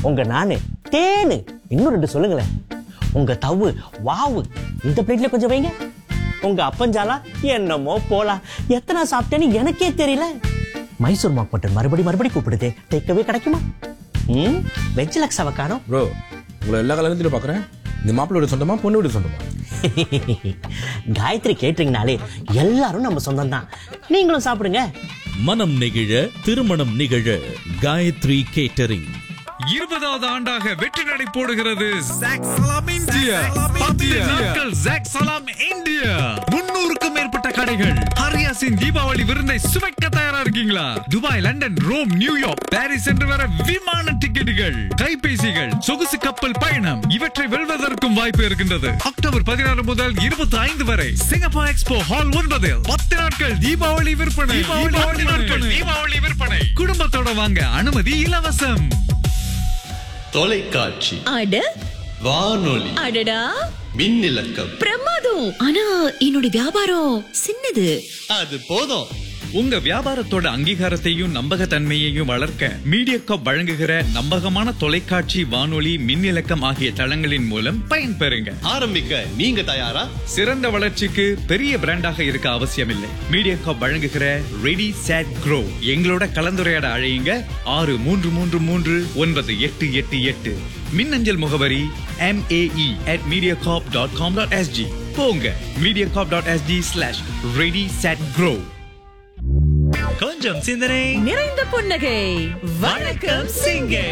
உங்க நானு தேனு இன்னும் ரெண்டு சொல்லுங்களேன் உங்க தவு வாவு இந்த பிளேட்ல கொஞ்சம் வைங்க உங்க அப்பஞ்சாலா என்னமோ போலாம் எத்தனை சாப்பிட்டேன்னு எனக்கே தெரியல மைசூர் மாக் மட்டன் மறுபடி மறுபடி கூப்பிடுதே டேக்கவே கிடைக்குமா ம் வெஜ் லக்ஸாவை காணோம் ப்ரோ உங்களை எல்லா கல்யாணத்திலும் பார்க்குறேன் இந்த மாப்பிள்ளோட சொந்தமா பொண்ணு வீடு சொந்தமா காயத்ரி கேட்டீங்கனாலே எல்லாரும் நம்ம சொந்தம் தான் நீங்களும் சாப்பிடுங்க மனம் நெகிழ திருமணம் நிகழ காயத்ரி கேட்டரிங் இருபதாவது ஆண்டாக வெற்றி நடை போடுகிறது ஜாக் சலாம் இந்தியா பத்து நாட்கள் ஜாக் சலாம் இந்தியா முன்னூறுக்கும் மேற்பட்ட கடைகள் ஹரியாசின் தீபாவளி விருந்தை சுவைக்க தயாரா இருக்கீங்களா Dubai London Rome New York Paris என்று வர விமான டிக்கெட்டுகள் கைபேசிகள் சொகுசு கப்பல் பயணம் இவற்றை வெல்வதற்கும் வாய்ப்பு இருக்கின்றது அக்டோபர் பதினாறு முதல் இருபத்தி ஐந்து வரை சிங்கப்பூர் எக்ஸ்போ ஹால் ஒன்பதில் பத்து நாட்கள் தீபாவளி விற்பனை தீபாவளி நாட்கள் தீபாவளி விற்பனை குடும்பத்தோட வாங்க அனுமதி இலவசம் தொலைக்காட்சி அட வானொலி அடடா மின்னிலக்கம் பிரமாதம் ஆனா என்னோட வியாபாரம் சின்னது அது போதும் உங்க வியாபாரத்தோட அங்கீகாரத்தையும் நம்பகத்தன்மையையும் வளர்க்க மீடியாகாப் வழங்குகிற நம்பகமான தொலைக்காட்சி வானொலி மின்னிலக்கம் ஆகிய தளங்களின் மூலம் பயன்பெறுங்க ஆரம்பிக்க நீங்க தயாரா சிறந்த வளர்ச்சிக்கு பெரிய பிராண்டாக இருக்க அவசியமில்லை மீடியாகாப் வழங்குகிற ரெடி சேட் க்ரோ எங்களோட கலந்துரையாட அழையுங்க ஆறு மூன்று மூன்று மூன்று ஒன்பது எட்டு எட்டு எட்டு மின்னஞ்சல் முகவரி MAE at mediacorp dot com dot SG போங்க Mediacorp dot SG slash ready set grow கொஞ்சம் சிந்தனை நிறைந்த புன்னகை வணக்கம் சிங்கை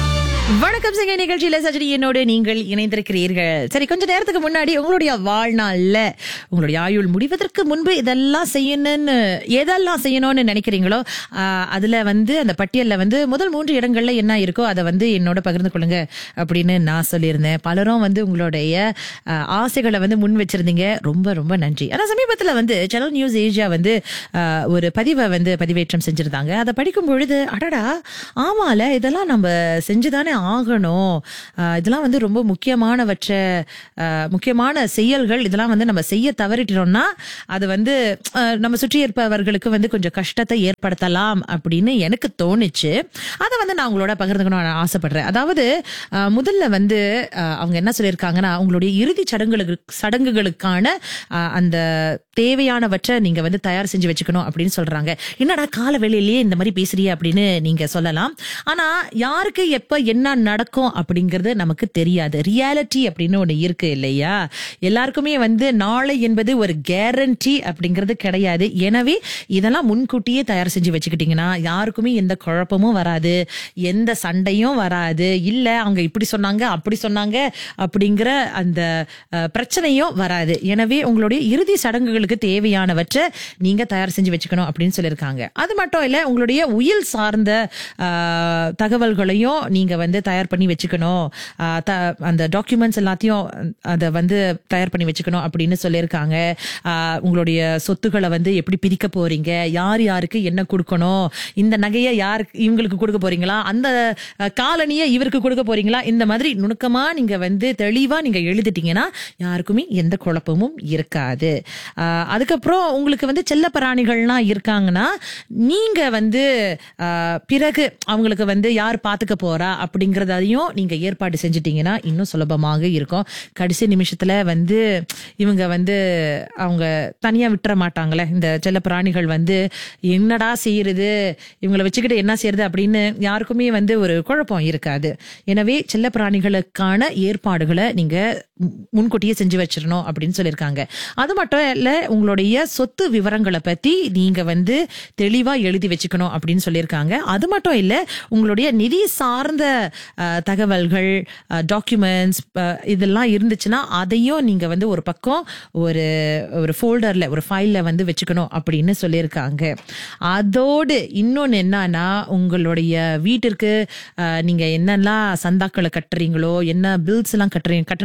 வணக்கம் சிங்க நிகழ்ச்சியில சஜினி என்னோடு நீங்கள் இணைந்திருக்கிறீர்கள் சரி கொஞ்ச நேரத்துக்கு முன்னாடி உங்களுடைய வாழ்நாள்ல உங்களுடைய ஆயுள் முடிவதற்கு முன்பு இதெல்லாம் செய்யணும்னு எதெல்லாம் செய்யணும்னு நினைக்கிறீங்களோ ஆஹ், அதுல வந்து அந்த பட்டியல்ல வந்து முதல் மூன்று இடங்கள்ல என்ன இருக்கோ அதை வந்து என்னோட பகிர்ந்து கொள்ளுங்க அப்படின்னு நான் சொல்லியிருந்தேன் பலரும் வந்து உங்களுடைய ஆஹ், ஆசைகளை வந்து முன் வச்சிருந்தீங்க ரொம்ப ரொம்ப நன்றி ஆனா சமீபத்துல வந்து சேனல் நியூஸ் ஏஜியா வந்து ஆஹ், ஒரு பதிவை வந்து பதிவேற்றம் செஞ்சிருந்தாங்க அதை படிக்கும் பொழுது அடடா ஆமால இதெல்லாம் நம்ம செஞ்சுதானே ஆகணும் ஆஹ் இதெல்லாம் வந்து ரொம்ப முக்கியமானவற்றை ஆஹ் முக்கியமான செயல்கள் இதெல்லாம் வந்து நம்ம செய்ய தவறிட்டோம்னா அது வந்து ஆஹ் நம்ம சுற்றி இருப்பவர்களுக்கு வந்து கொஞ்சம் கஷ்டத்தை ஏற்படுத்தலாம் அப்படின்னு எனக்கு தோணுச்சு அதை வந்து நான் உங்களோட பகிர்ந்துக்கணும் ஆசைப்படுறேன் அதாவது ஆஹ் முதல்ல வந்து ஆஹ் அவங்க என்ன சொல்லியிருக்காங்கன்னா உங்களுடைய இறுதி சடங்குகளுக்கு சடங்குகளுக்கான ஆஹ் அந்த தேவையானவற்றை நீங்க வந்து தயார் செஞ்சு வச்சுக்கணும் அப்படின்னு சொல்றாங்க என்னடா கால வேலையிலேயே இந்த மாதிரி பேசுறிய அப்படின்னு நீங்க சொல்லலாம் ஆனா யாருக்கு எப்ப என்ன நடக்கும் அப்படிங்கிறது நமக்கு தெரியாது ரியாலிட்டி அப்படின்னு ஒண்ணு இருக்கு இல்லையா எல்லாருக்குமே வந்து நாளை என்பது ஒரு கேரண்டி அப்படிங்கிறது கிடையாது எனவே இதெல்லாம் முன்கூட்டியே தயார் செஞ்சு வச்சுக்கிட்டீங்கன்னா யாருக்குமே எந்த குழப்பமும் வராது எந்த சண்டையும் வராது இல்ல அவங்க இப்படி சொன்னாங்க அப்படி சொன்னாங்க அப்படிங்கிற அந்த அஹ், பிரச்சனையும் வராது எனவே உங்களுடைய இறுதி சடங்குகளுக்கு தேவையானவற்றை நீங்க தயார் செஞ்சு வச்சுக்கணும் அப்படின்னு சொல்லியிருக்காங்க அது மட்டும் இல்ல உங்களுடைய உயில் சார்ந்த ஆஹ், தகவல்களையும் நீங்க வந்து தயார் பண்ணி வச்சுக்கணும் ஆஹ், த- அந்த டாக்குமெண்ட்ஸ் எல்லாத்தையும் அதை வந்து தயார் பண்ணி வச்சுக்கணும் அப்படின்னு சொல்லியிருக்காங்க ஆஹ், உங்களுடைய சொத்துக்களை வந்து எப்படி பிரிக்க போறீங்க யார் யாருக்கு என்ன கொடுக்கணும் இந்த நகையை யாருக்கு இவங்களுக்கு கொடுக்க போறீங்களா அந்த அஹ், காலனியை இவருக்கு கொடுக்க போறீங்களா இந்த மாதிரி நுணுக்கமா நீங்க வந்து தெளிவா நீங்க எழுதிட்டீங்கன்னா யாருக்குமே எந்த குழப்பமும் இருக்காது ஆஹ், அதுக்கப்புறம் உங்களுக்கு வந்து செல்ல பிராணிகள்லாம் இருக்காங்கன்னா நீங்க வந்து ஆஹ், பிறகு அவங்களுக்கு வந்து யார் பாத்துக்க போறா அப்படிங்கறதையும் நீங்க ஏற்பாடு செஞ்சுட்டீங்கன்னா இன்னும் சுலபமாக இருக்கும் கடைசி நிமிஷத்துல வந்து இவங்க வந்து அவங்க தனியா விட்டுற மாட்டாங்களே இந்த செல்ல பிராணிகள் வந்து என்னடா செய்யறது இவங்களை வச்சுக்கிட்டு என்ன செய்யறது அப்படின்னு யாருக்குமே வந்து ஒரு குழப்பம் இருக்காது எனவே செல்ல பிராணிகளுக்கான ஏற்பாடுகளை நீங்க மு- முன்கூட்டியே செஞ்சு வச்சிடணும் அப்படின்னு சொல்லியிருக்காங்க அது மட்டும் இல்ல உங்களுடைய சொத்து விவரங்களை பத்தி நீங்க வந்து தெளிவா எழுதி வச்சுக்கணும் அப்படின்னு சொல்லியிருக்காங்க அது மட்டும் இல்ல உங்களுடைய நிதி சார்ந்த அஹ், தகவல்கள் டாக்குமெண்ட்ஸ் இதெல்லாம் இருந்துச்சுன்னா அதையும் நீங்க வந்து ஒரு பக்கம் ஒரு ஒரு ஃபோல்டர்ல ஒரு ஃபைல்ல வந்து வச்சுக்கணும் அப்படின்னு சொல்லியிருக்காங்க அதோடு இன்னொன்னு என்னன்னா உங்களுடைய வீட்டிற்கு அஹ், நீங்க என்னெல்லாம் சந்தாக்களை கட்டுறீங்களோ என்ன பில்ஸ் எல்லாம் கட்டுறீங்க கட்டணங்களை கட்டுறீங்க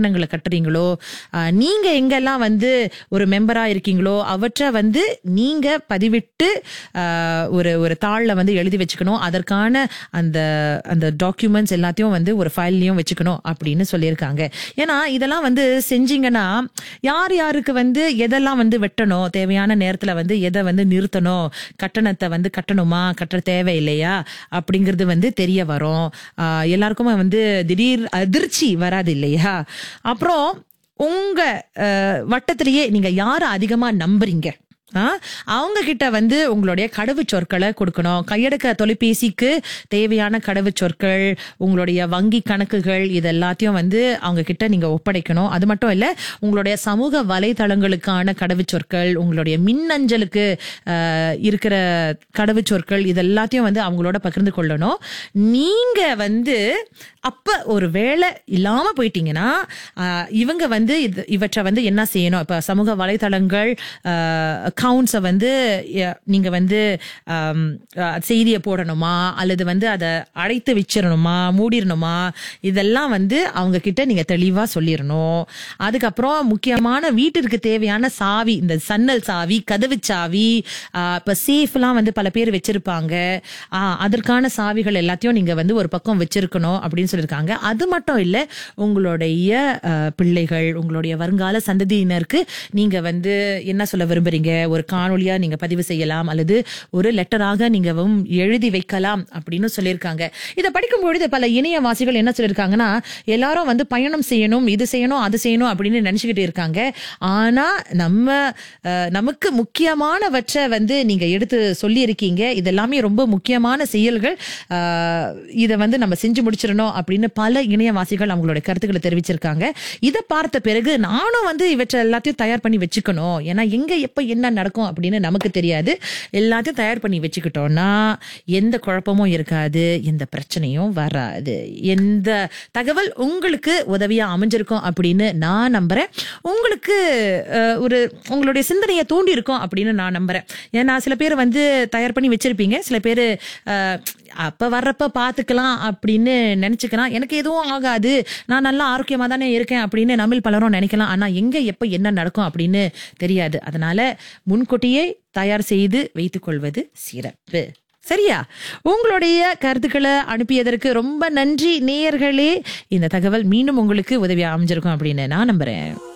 கட்டுறீங்களோ ஆஹ், நீங்க எங்கெல்லாம் வந்து ஒரு மெம்பரா இருக்கீங்களோ அவற்றை வந்து நீங்க பதிவிட்டு ஆஹ், ஒரு ஒரு தாள்ல வந்து எழுதி வச்சுக்கணும் அதற்கான அந்த அந்த டாக்குமெண்ட்ஸ் எல்லாத்தையும் வந்து ஒரு ஃபைல்லையும் வச்சுக்கணும் அப்படின்னு சொல்லியிருக்காங்க ஏன்னா இதெல்லாம் வந்து செஞ்சீங்கன்னா யார் யாருக்கு வந்து எதெல்லாம் வந்து வெட்டணும் தேவையான நேரத்துல வந்து எதை வந்து நிறுத்தணும் கட்டணத்தை வந்து கட்டணுமா கட்ட தேவையில்லையா அப்படிங்கிறது வந்து தெரிய வரும் ஆஹ் எல்லாருக்குமே வந்து திடீர் அதிர்ச்சி வராது இல்லையா அப்புறம் உங்க அஹ், வட்டத்திலேயே நீங்க யாரை அதிகமா நம்புறீங்க ஆ? அவங்க கிட்ட வந்து உங்களுடைய கடவுச் சொற்களை கொடுக்கணும் கையடக்க தொலைபேசிக்கு தேவையான கடவுச் சொற்கள் உங்களுடைய வங்கி கணக்குகள் இது எல்லாத்தையும் வந்து அவங்க கிட்ட நீங்க ஒப்படைக்கணும் அது மட்டும் இல்ல உங்களுடைய சமூக வலைதளங்களுக்கான கடவுச் சொற்கள் உங்களுடைய மின்னஞ்சலுக்கு ஆஹ், இருக்கிற கடவுச் சொற்கள் இது எல்லாத்தையும் வந்து அவங்களோட பகிர்ந்து கொள்ளணும் நீங்க வந்து அப்ப ஒரு வேலை இல்லாம போயிட்டீங்கன்னா ஆஹ், இவங்க வந்து இது இவற்றை வந்து என்ன செய்யணும் இப்ப சமூக வலைதளங்கள் அக்கவுண்ட்ஸை வந்து அஹ், நீங்க வந்து ஆம், அஹ், செய்தியை போடணுமா அல்லது வந்து அதை அடைத்து வச்சிடணுமா மூடிடணுமா இதெல்லாம் வந்து அவங்க கிட்ட நீங்க தெளிவா சொல்லிடணும் அதுக்கப்புறம் முக்கியமான வீட்டிற்கு தேவையான சாவி இந்த சன்னல் சாவி கதவு சாவி ஆஹ், இப்ப சேஃப்லாம் வந்து பல பேர் வச்சிருப்பாங்க ஆஹ், அதற்கான சாவிகள் எல்லாத்தையும் நீங்க வந்து ஒரு பக்கம் வச்சிருக்கணும் அப்படின்னு சொல்லியிருக்காங்க அது மட்டும் இல்ல உங்களுடைய ஆஹ், பிள்ளைகள் உங்களுடைய வருங்கால சந்ததியினருக்கு நீங்க வந்து என்ன சொல்ல விரும்புறீங்க ஒரு காணொளியா நீங்க பதிவு செய்யலாம் அல்லது ஒரு லெட்டராக நீங்கவும் எழுதி வைக்கலாம் அப்படின்னு சொல்லியிருக்காங்க இதை படிக்கும் பொழுது பல இணையவாசிகள் என்ன சொல்லியிருக்காங்கன்னா எல்லாரும் வந்து பயணம் செய்யணும் இது செய்யணும் அது செய்யணும் அப்படின்னு நினைச்சுக்கிட்டு இருக்காங்க ஆனா நம்ம அஹ், நமக்கு முக்கியமானவற்றை வந்து நீங்க எடுத்து சொல்லி இருக்கீங்க இதெல்லாமே ரொம்ப முக்கியமான செயல்கள் அஹ், இதை வந்து நம்ம செஞ்சு முடிச்சிடணும் அப்படின்னு பல இணையவாசிகள் அவங்களோட கருத்துக்களை தெரிவிச்சிருக்காங்க இதை பார்த்த பிறகு நானும் வந்து இவற்றை எல்லாத்தையும் தயார் பண்ணி வச்சுக்கணும் ஏன்னா எங்க எப்ப என்ன நடக்கும் அப்படின்னு நமக்கு தெரியாது எல்லாத்தையும் தயார் பண்ணி வச்சுக்கிட்டோம்னா எந்த குழப்பமும் இருக்காது எந்த பிரச்சனையும் வராது எந்த தகவல் உங்களுக்கு உதவியா அமைஞ்சிருக்கும் அப்படின்னு நான் நம்புறேன் உங்களுக்கு அஹ், ஒரு உங்களுடைய சிந்தனையை தூண்டி இருக்கும் அப்படின்னு நான் நம்புறேன் ஏன்னா சில பேர் வந்து தயார் பண்ணி வச்சிருப்பீங்க சில பேர் அப்ப வர்றப்ப பாத்துக்கலாம் அப்படின்னு நினைச்சுக்கலாம் எனக்கு எதுவும் ஆகாது நான் நல்லா ஆரோக்கியமா தானே இருக்கேன் அப்படின்னு நம்மில் பலரும் நினைக்கலாம் ஆனா எங்க எப்ப என்ன நடக்கும் அப்படின்னு தெரியாது அதனால முன்கூட்டியே தயார் செய்து வைத்துக் கொள்வது சிறப்பு சரியா உங்களுடைய கருத்துக்களை அனுப்பியதற்கு ரொம்ப நன்றி நேயர்களே இந்த தகவல் மீண்டும் உங்களுக்கு உதவியா அமைஞ்சிருக்கும் அப்படின்னு நான் நம்புறேன்